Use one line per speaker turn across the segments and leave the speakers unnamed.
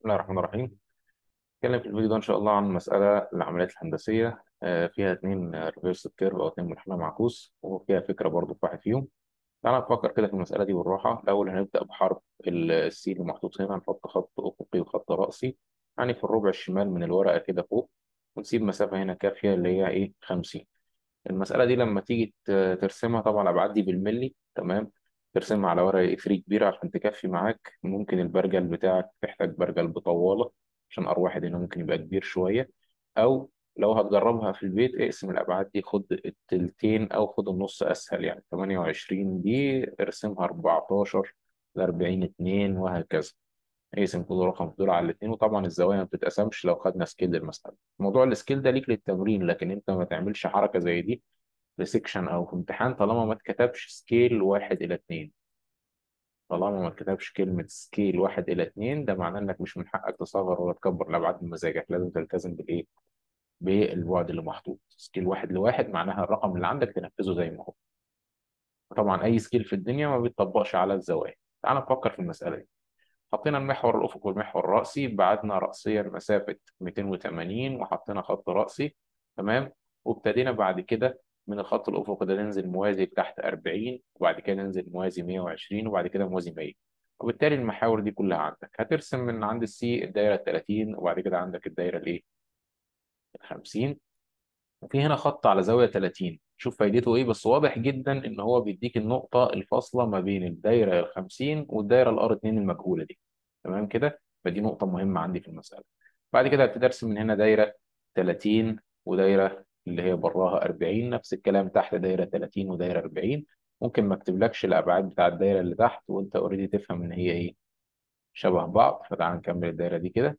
الله الرحمن الرحيم نتكلم في الفيديو ده إن شاء الله عن مسألة العمليات الهندسية آه، فيها اتنين ريفرس كيرف أو اتنين منحنى معكوس وفيها فكرة برضو في واحد فيهم تعالى نفكر كده في المسألة دي بالراحة الأول هنبدأ بحرف السي اللي محطوط هنا نحط خط أفقي وخط رأسي يعني في الربع الشمال من الورقة كده فوق ونسيب مسافة هنا كافية اللي هي إيه 50 المسألة دي لما تيجي ت- ترسمها طبعا الأبعاد دي بالملي تمام ترسمها على ورقة اي 3 كبيرة عشان تكفي معاك ممكن البرجل بتاعك تحتاج برجل بطوالة عشان ار واحد هنا ممكن يبقى كبير شوية أو لو هتجربها في البيت اقسم الأبعاد دي خد التلتين أو خد النص أسهل يعني 28 دي ارسمها 14 ل 40 2 وهكذا اقسم كل رقم دول على الاثنين وطبعا الزوايا ما بتتقسمش لو خدنا سكيل للمسألة موضوع السكيل ده ليك للتمرين لكن انت ما تعملش حركة زي دي في سيكشن او في امتحان طالما ما اتكتبش سكيل واحد الى اتنين طالما ما اتكتبش كلمة سكيل واحد الى اتنين ده معناه انك مش من حقك تصغر ولا تكبر الابعاد بمزاجك لازم تلتزم بالايه بالبعد اللي محطوط سكيل واحد لواحد معناها الرقم اللي عندك تنفذه زي ما هو طبعا اي سكيل في الدنيا ما بيتطبقش على الزوايا تعال نفكر في المسألة دي حطينا المحور الأفقي والمحور الرأسي بعدنا رأسيا مسافة 280 وحطينا خط رأسي تمام وابتدينا بعد كده من الخط الأفقي ده ننزل موازي لتحت 40 وبعد كده ننزل موازي 120 وبعد كده موازي 100 وبالتالي المحاور دي كلها عندك هترسم من عند السي الدايرة ال 30 وبعد كده عندك الدايرة الايه ال 50 وفي هنا خط على زاوية 30 شوف فايدته ايه بس واضح جدا ان هو بيديك النقطة الفاصلة ما بين الدايرة ال 50 والدايرة الار 2 المجهولة دي تمام كده فدي نقطة مهمة عندي في المسألة بعد كده هبتدي ارسم من هنا دايرة 30 ودايرة اللي هي براها 40 نفس الكلام تحت دايرة 30 ودايرة 40 ممكن ما اكتبلكش الابعاد بتاع الدايرة اللي تحت وانت اوريدي تفهم ان هي ايه شبه بعض فتعال نكمل الدايرة دي كده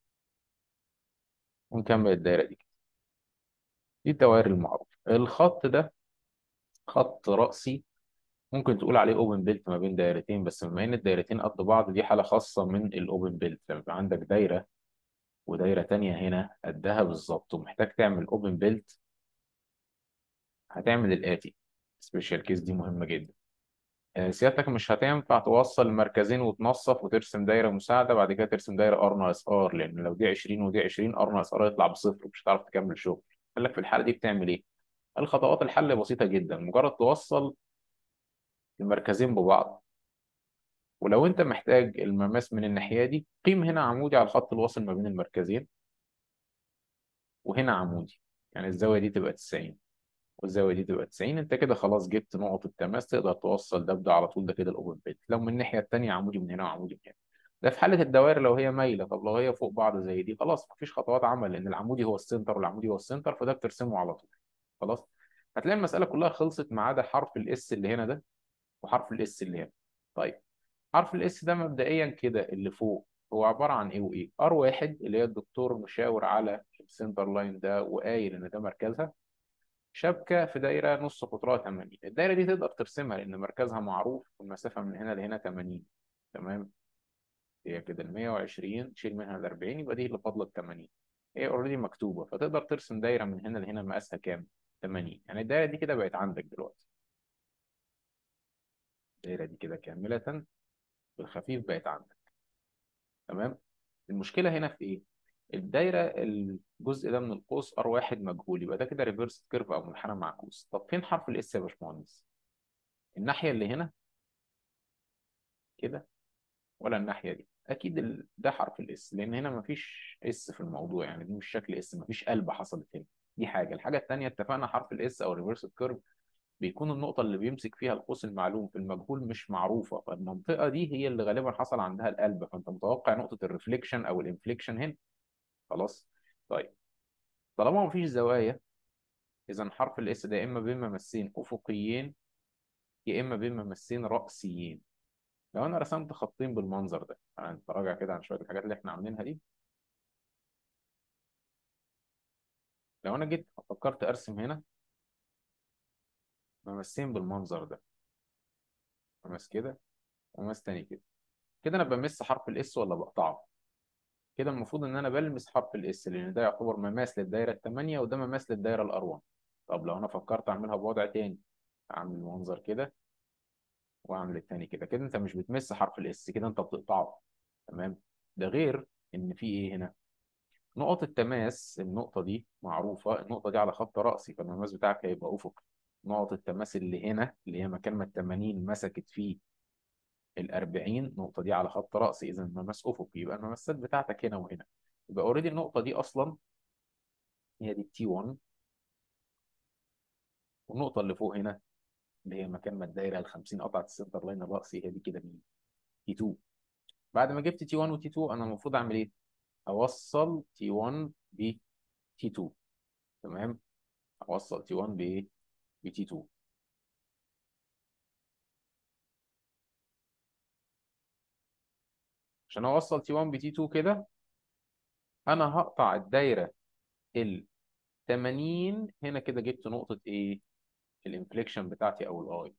ونكمل الدايرة دي دي الدوائر المعروفة الخط ده خط رأسي ممكن تقول عليه اوبن بيلت ما بين دايرتين بس بما ان الدايرتين قد بعض دي حالة خاصة من الاوبن بيلت لما يبقى عندك دايرة ودايرة تانية هنا قدها بالظبط ومحتاج تعمل اوبن بيلت هتعمل الآتي سبيشال كيس دي مهمة جدا آه، سيادتك مش هتنفع توصل المركزين وتنصف وترسم دايرة مساعدة بعد كده ترسم دايرة ار ناقص ار لأن لو دي 20 ودي 20 ار ناقص ار يطلع بصفر مش هتعرف تكمل شغل قال لك في الحالة دي بتعمل إيه؟ الخطوات الحل بسيطة جدا مجرد توصل المركزين ببعض ولو انت محتاج المماس من الناحيه دي قيم هنا عمودي على الخط الواصل ما بين المركزين وهنا عمودي يعني الزاويه دي تبقى 90 والزاويه دي تبقى 90 انت كده خلاص جبت نقط التماس تقدر توصل ده بده على طول ده كده الاوبن بيت لو من الناحيه الثانيه عمودي من هنا وعمودي من هنا ده في حاله الدوائر لو هي مايله طب لو هي فوق بعض زي دي خلاص مفيش خطوات عمل لان العمودي هو السنتر والعمودي هو السنتر فده بترسمه على طول خلاص هتلاقي المساله كلها خلصت ما عدا حرف الاس اللي هنا ده وحرف الاس اللي هنا طيب حرف الاس ده مبدئيا كده اللي فوق هو عباره عن ايه وايه ار واحد اللي هي الدكتور مشاور على السنتر لاين ده وقايل ان ده مركزها شبكه في دايره نص قطرها 80 الدايره دي تقدر ترسمها لان مركزها معروف والمسافه من هنا لهنا 80 تمام هي كده ال 120 تشيل منها ال 40 يبقى دي اللي فاضله ال 80 هي اوريدي مكتوبه فتقدر ترسم دايره من هنا لهنا مقاسها كام 80 يعني الدايره دي كده بقت عندك دلوقتي الدايره دي كده كامله بالخفيف بقت عندك تمام المشكله هنا في ايه الدايره الجزء ده من القوس ار واحد مجهول يبقى ده كده ريفرس كيرف او منحنى معكوس طب فين حرف الاس يا باشمهندس الناحيه اللي هنا كده ولا الناحيه دي اكيد ال... ده حرف الاس لان هنا مفيش اس في الموضوع يعني دي مش شكل اس مفيش قلب حصلت هنا دي حاجه الحاجه الثانيه اتفقنا حرف الاس او ريفرس كيرف بيكون النقطة اللي بيمسك فيها القوس المعلوم في المجهول مش معروفة فالمنطقة دي هي اللي غالبا حصل عندها القلب فأنت متوقع نقطة الريفليكشن أو الانفليكشن هنا خلاص طيب طالما مفيش زوايا إذا حرف الاس ده يا إما بين ممسين أفقيين يا إما بين ممسين رأسيين لو أنا رسمت خطين بالمنظر ده أنا نتراجع كده عن شوية الحاجات اللي إحنا عاملينها دي لو أنا جيت فكرت أرسم هنا ممسين بالمنظر ده ممس كده وممس تاني كده كده أنا بمس حرف الاس ولا بقطعه كده المفروض ان انا بلمس حرف الاس لان ده يعتبر مماس للدايره الثمانيه وده مماس للدايره الار1 طب لو انا فكرت اعملها بوضع تاني اعمل المنظر كده واعمل التاني كده كده انت مش بتمس حرف الاس كده انت بتقطعه تمام ده غير ان في ايه هنا نقط التماس النقطه دي معروفه النقطه دي على خط راسي فالمماس بتاعك هيبقى افقي نقط التماس اللي هنا اللي هي مكان ما ال 80 مسكت فيه ال 40 النقطه دي على خط راسي اذا المماس افقي يبقى المماسات بتاعتك هنا وهنا يبقى اوريدي النقطه دي اصلا هي دي تي 1 والنقطه اللي فوق هنا اللي هي مكان ما الدايره ال 50 قطعت السنتر لاين الرأسي هي دي كده مين؟ تي 2 بعد ما جبت تي 1 وتي 2 انا المفروض اعمل ايه؟ اوصل تي 1 ب تي 2 تمام؟ اوصل تي 1 بايه؟ بتي 2 عشان اوصل تي 1 بتي 2 كده انا هقطع الدايره ال 80 هنا كده جبت نقطه ايه؟ الانفليكشن بتاعتي او الاي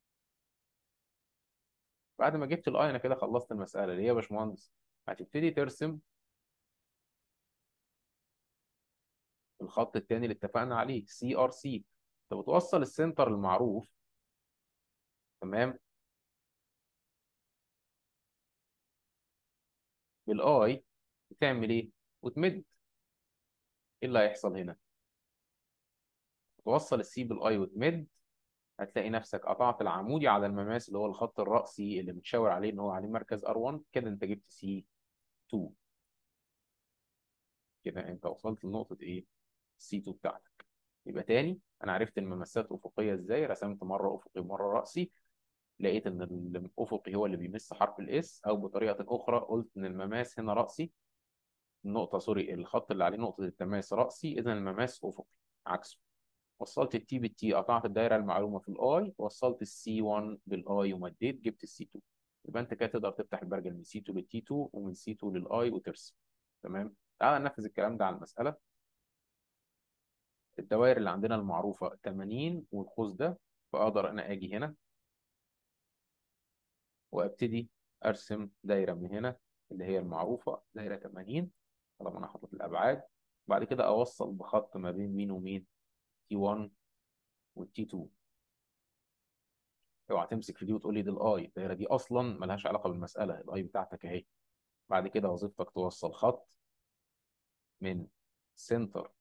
بعد ما جبت الاي انا كده خلصت المساله اللي هي يا باشمهندس هتبتدي ترسم الخط التاني اللي اتفقنا عليه سي ار سي انت بتوصل السنتر المعروف تمام بالاي بتعمل ايه وتمد ايه اللي هيحصل هنا توصل السي بالاي وتمد هتلاقي نفسك قطعت العمودي على المماس اللي هو الخط الرأسي اللي متشاور عليه ان هو عليه مركز ار1 كده انت جبت سي 2 كده انت وصلت لنقطة ايه سي 2 بتاعتك يبقى تاني انا عرفت المماسات افقية ازاي رسمت مرة افقي مرة رأسي لقيت ان الافقي هو اللي بيمس حرف الاس او بطريقة اخرى قلت ان المماس هنا رأسي النقطة سوري الخط اللي عليه نقطة التماس رأسي اذا المماس افقي عكسه وصلت التي بالتي قطعت الدايره المعلومه في الاي وصلت السي 1 بالاي ومديت جبت السي 2 يبقى انت كده تقدر تفتح البرجل من سي 2 للتي 2 ومن سي 2 للاي وترسم تمام تعال ننفذ الكلام ده على المساله الدوائر اللي عندنا المعروفه 80 والقوس ده فاقدر انا اجي هنا وابتدي ارسم دايره من هنا اللي هي المعروفه دايره 80 طالما انا حاطط الابعاد بعد كده اوصل بخط ما بين مين ومين تي 1 والتي 2 اوعى تمسك في دي وتقول لي دي الاي الدايره دي اصلا ملهاش علاقه بالمساله الاي بتاعتك اهي بعد كده وظيفتك توصل خط من سنتر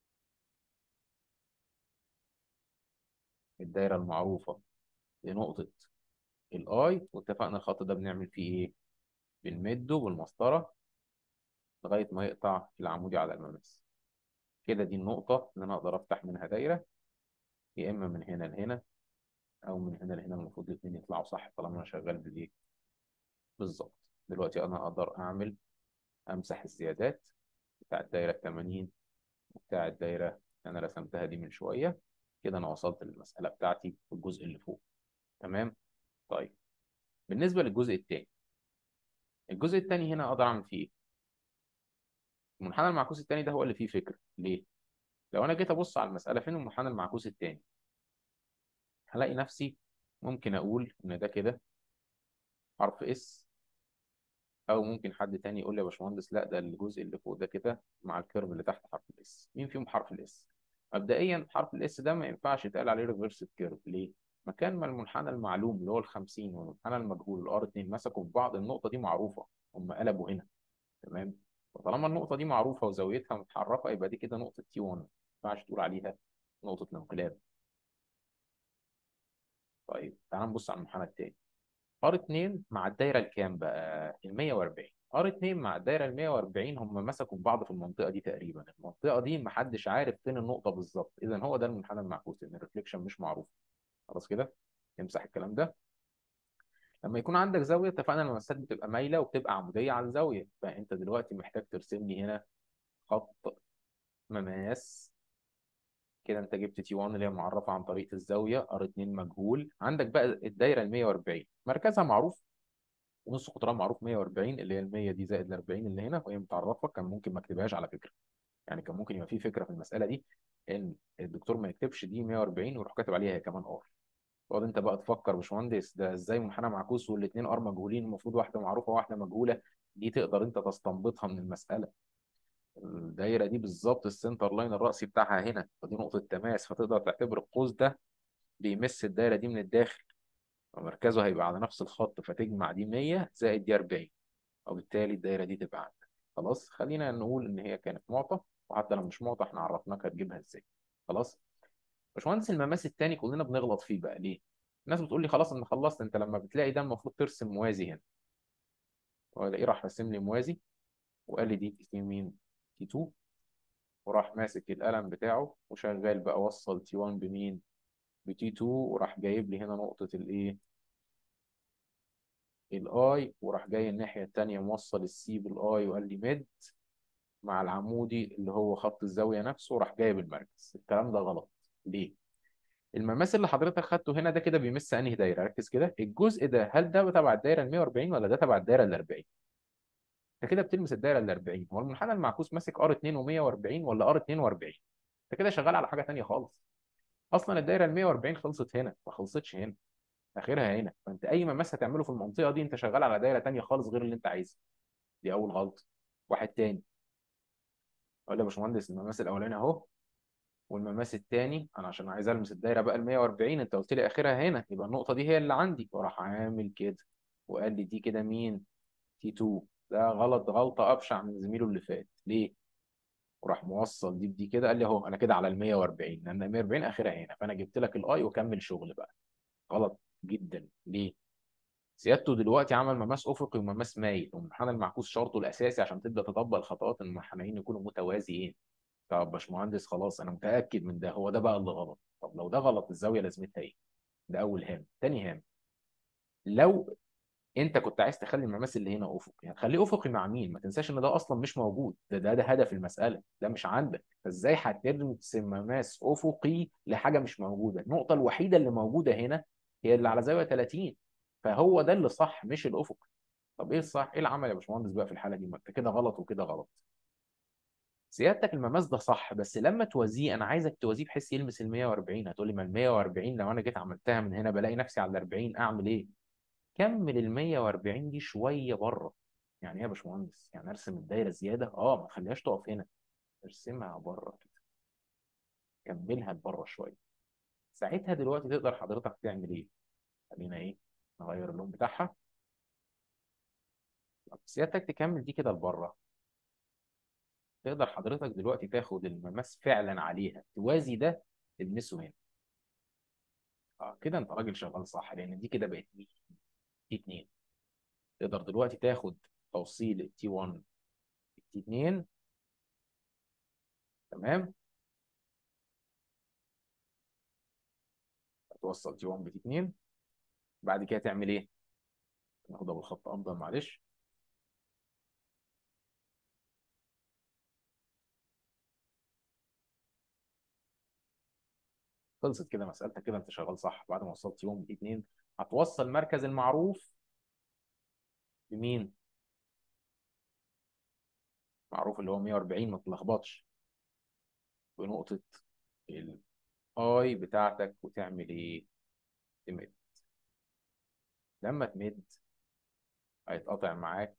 الدايره المعروفه لنقطه الاي واتفقنا الخط ده بنعمل فيه ايه بنمده بالمسطره لغايه ما يقطع العمودي على المماس كده دي النقطه اللي انا اقدر افتح منها دايره يا اما من هنا لهنا او من هنا لهنا المفروض الاثنين يطلعوا صح طالما انا شغال بالايه بالظبط دلوقتي انا اقدر اعمل امسح الزيادات بتاع الدايره ال 80 وبتاع الدايره اللي انا رسمتها دي من شويه كده انا وصلت للمساله بتاعتي في الجزء اللي فوق تمام طيب بالنسبه للجزء الثاني الجزء الثاني هنا اقدر اعمل فيه ايه المنحنى المعكوس الثاني ده هو اللي فيه فكره ليه لو انا جيت ابص على المساله فين المنحنى المعكوس الثاني هلاقي نفسي ممكن اقول ان ده كده حرف اس او ممكن حد تاني يقول لي يا باشمهندس لا ده الجزء اللي فوق ده كده مع الكيرف اللي تحت حرف الاس مين فيهم حرف الاس مبدئيا حرف الاس ده ما ينفعش يتقال عليه ريفرس كيرف ليه مكان ما المنحنى المعلوم اللي هو ال 50 والمنحنى المجهول الار 2 مسكوا في بعض النقطه دي معروفه هم قلبوا هنا تمام وطالما النقطه دي معروفه وزاويتها متحركه يبقى دي كده نقطه تي 1 ما ينفعش تقول عليها نقطه الانقلاب طيب تعال نبص على المنحنى التاني ار 2 مع الدايره الكام بقى ال 140 ار 2 مع الدايره ال 140 هم مسكوا في بعض في المنطقه دي تقريبا المنطقه دي محدش عارف فين النقطه بالظبط اذا هو ده المنحنى المعكوس ان الريفليكشن مش معروف خلاص كده امسح الكلام ده لما يكون عندك زاويه اتفقنا الممسات بتبقى مايله وبتبقى عموديه على الزاويه فانت دلوقتي محتاج ترسم لي هنا خط مماس كده انت جبت تي 1 اللي هي معرفه عن طريقه الزاويه ار 2 مجهول عندك بقى الدايره ال 140 مركزها معروف ونص قطرها معروف 140 اللي هي ال 100 دي زائد ال 40 اللي هنا وهي متعرفه كان ممكن ما اكتبهاش على فكره يعني كان ممكن يبقى في فكره في المساله دي ان الدكتور ما يكتبش دي 140 ويروح كاتب عليها هي كمان ار تقعد انت بقى تفكر باشمهندس ده ازاي منحنى معكوس والاثنين ار مجهولين المفروض واحده معروفه وواحده مجهوله دي تقدر انت تستنبطها من المساله الدايره دي بالظبط السنتر لاين الرأسي بتاعها هنا فدي نقطه تماس فتقدر تعتبر القوس ده بيمس الدايره دي من الداخل ومركزه هيبقى على نفس الخط فتجمع دي 100 زائد دي 40 وبالتالي الدايره دي تبقى عندك خلاص خلينا نقول ان هي كانت معطى وحتى لو مش معطى احنا عرفناك هتجيبها ازاي خلاص باشمهندس المماس التاني كلنا بنغلط فيه بقى ليه الناس بتقول لي خلاص انا خلصت انت لما بتلاقي ده المفروض ترسم موازي هنا والاقيه راح راسم لي موازي وقال لي دي تي مين تي 2 وراح ماسك القلم بتاعه وشغال بقى وصل تي 1 بمين بتي 2 وراح جايب لي هنا نقطة الايه الاي وراح جاي الناحية التانية موصل السي بالاي وقال لي ميد مع العمودي اللي هو خط الزاوية نفسه وراح جايب المركز الكلام ده غلط ليه؟ المماس اللي حضرتك خدته هنا ده كده بيمس انهي دايرة ركز كده الجزء ده هل ده تبع الدايرة ال 140 ولا ده تبع الدايرة ال 40 انت كده بتلمس الدايرة ال 40 هو المنحنى المعكوس ماسك ار 2 و140 ولا ار 42 انت كده شغال على حاجة تانية خالص اصلا الدايرة ال 140 خلصت هنا ما خلصتش هنا اخرها هنا فانت اي مماس هتعمله في المنطقة دي انت شغال على دايرة تانية خالص غير اللي انت عايزها دي اول غلطة واحد تاني اقول له يا باشمهندس المماس الاولاني اهو والمماس الثاني انا عشان عايز المس الدايره بقى ال 140 انت قلت لي اخرها هنا يبقى النقطه دي هي اللي عندي وراح عامل كده وقال لي دي كده مين تي 2 ده غلط غلطه ابشع من زميله اللي فات ليه وراح موصل دي بدي كده قال لي اهو انا كده على ال 140 لان ال 140 اخرها هنا فانا جبت لك الاي وكمل شغل بقى غلط جدا ليه سيادته دلوقتي عمل مماس افقي ومماس مايل والمنحنى المعكوس شرطه الاساسي عشان تبدا تطبق الخطوات ان المنحنيين يكونوا متوازيين طب باشمهندس خلاص انا متاكد من ده هو ده بقى اللي غلط طب لو ده غلط الزاويه لازمتها ايه ده اول هام تاني هام لو انت كنت عايز تخلي المماس اللي هنا افقي هتخليه افقي مع مين ما تنساش ان ده اصلا مش موجود ده ده, ده هدف المساله ده مش عندك فازاي هترسم مماس افقي لحاجه مش موجوده النقطه الوحيده اللي موجوده هنا هي اللي على زاويه 30 فهو ده اللي صح مش الافق طب ايه الصح ايه العمل يا باشمهندس بقى في الحاله دي ما انت كده غلط وكده غلط سيادتك المماس ده صح بس لما توازيه انا عايزك توازيه بحيث يلمس ال 140 هتقول لي ما ال 140 لو انا جيت عملتها من هنا بلاقي نفسي على ال 40 اعمل ايه؟ كمل ال 140 دي شويه بره يعني ايه يا باشمهندس؟ يعني ارسم الدايره زياده؟ اه ما تخليهاش تقف هنا ارسمها بره كده كملها لبره شويه ساعتها دلوقتي تقدر حضرتك تعمل ايه؟ خلينا ايه؟ نغير اللون بتاعها سيادتك تكمل دي كده لبره تقدر حضرتك دلوقتي تاخد المماس فعلا عليها توازي ده تلمسه هنا اه كده انت راجل شغال صح لان دي كده بقت تي 2 تقدر دلوقتي تاخد توصيل تي 1 تي 2 تمام توصل تي 1 بتي 2 بعد كده تعمل ايه؟ ناخدها بالخط افضل معلش خلصت كده مسألتك كده انت شغال صح بعد ما وصلت يوم دي اتنين هتوصل مركز المعروف بمين؟ معروف اللي هو 140 ما تلخبطش بنقطة الاي بتاعتك وتعمل ايه؟ تمد لما تمد هيتقطع معاك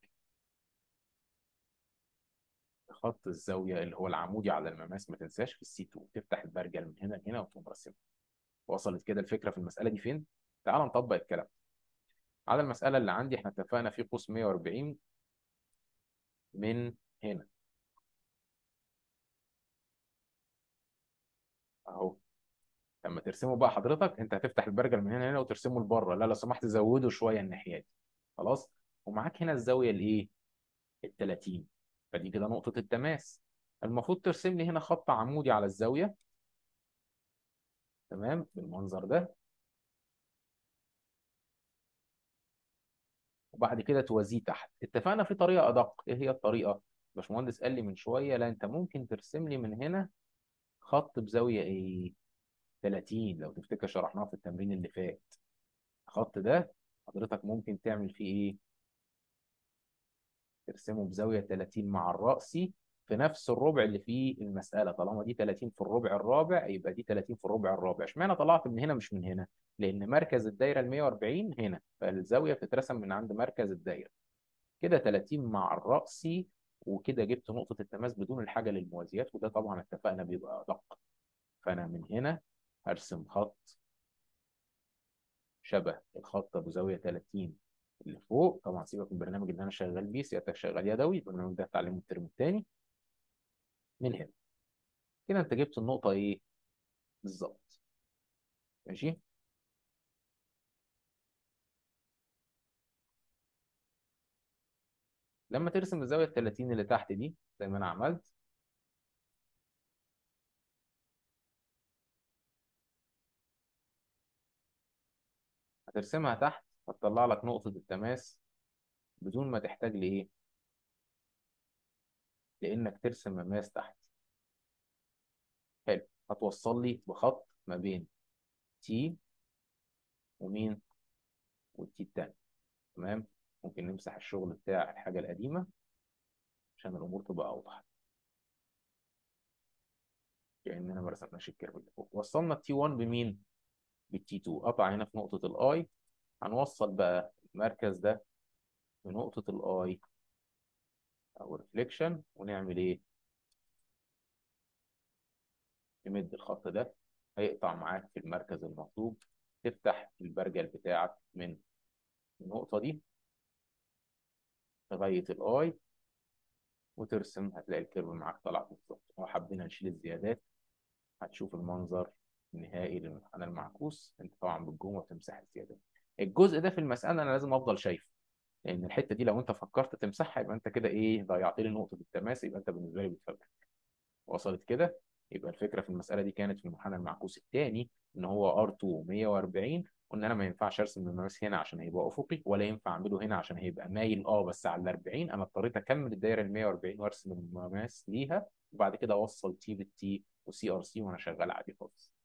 خط الزاوية اللي هو العمودي على المماس ما تنساش في السي 2 تفتح البرجل من هنا لهنا وتقوم راسمها وصلت كده الفكرة في المسألة دي فين؟ تعال نطبق الكلام على المسألة اللي عندي احنا اتفقنا في قوس 140 من هنا اهو لما ترسمه بقى حضرتك انت هتفتح البرجل من هنا لهنا وترسمه لبره لا لو سمحت زوده شوية الناحية دي خلاص ومعاك هنا الزاوية الايه؟ ال 30 فدي كده نقطة التماس المفروض ترسم لي هنا خط عمودي على الزاوية تمام بالمنظر ده وبعد كده توازيه تحت اتفقنا في طريقة أدق إيه هي الطريقة؟ باشمهندس قال لي من شوية لا أنت ممكن ترسم لي من هنا خط بزاوية إيه؟ 30 لو تفتكر شرحناه في التمرين اللي فات الخط ده حضرتك ممكن تعمل فيه إيه؟ ترسمه بزاوية 30 مع الرأسي في نفس الربع اللي فيه المسألة طالما دي 30 في الربع الرابع يبقى دي 30 في الربع الرابع اشمعنى طلعت من هنا مش من هنا لأن مركز الدايرة ال 140 هنا فالزاوية بتترسم من عند مركز الدايرة كده 30 مع الرأسي وكده جبت نقطة التماس بدون الحاجة للموازيات وده طبعا اتفقنا بيبقى أدق فأنا من هنا هرسم خط شبه الخط أبو زاوية 30 اللي فوق طبعا سيبك من البرنامج اللي انا شغال بيه سيادتك شغال يدوي البرنامج ده هتعلمه الترم الثاني من هنا كده انت جبت النقطه ايه بالظبط ماشي لما ترسم الزاويه ال 30 اللي تحت دي زي ما انا عملت هترسمها تحت هتطلع لك نقطه التماس بدون ما تحتاج لايه لانك ترسم مماس تحت حلو هتوصل لي بخط ما بين تي ومين والتي التاني تمام ممكن نمسح الشغل بتاع الحاجه القديمه عشان الامور تبقى اوضح كاننا ما رسمناش الكيرف اللي فوق وصلنا التي 1 بمين بالتي 2 قطع هنا في نقطه الاي هنوصل بقى المركز ده بنقطه الاي او ريفليكشن ونعمل ايه نمد الخط ده هيقطع معاك في المركز المطلوب تفتح البرجل بتاعك من النقطة دي لغاية الآي وترسم هتلاقي الكيرف معاك طلع بالظبط لو حبينا نشيل الزيادات هتشوف المنظر النهائي للمنحنى المعكوس انت طبعا بالجوه وتمسح الزيادات الجزء ده في المسألة انا لازم افضل شايفه لان الحتة دي لو انت فكرت تمسحها يبقى انت كده ايه ضيعت لي نقطة التماس يبقى انت بالنسبة لي بتفبرك وصلت كده يبقى الفكره في المساله دي كانت في المنحنى المعكوس الثاني ان هو R2 140 قلنا انا ما ينفعش ارسم المماس هنا عشان هيبقى افقي ولا ينفع اعمله هنا عشان هيبقى مايل اه بس على ال 40 انا اضطريت اكمل الدايره ال 140 وارسم المماس ليها وبعد كده اوصل تي بالتي وسي ار سي وانا شغال عادي خالص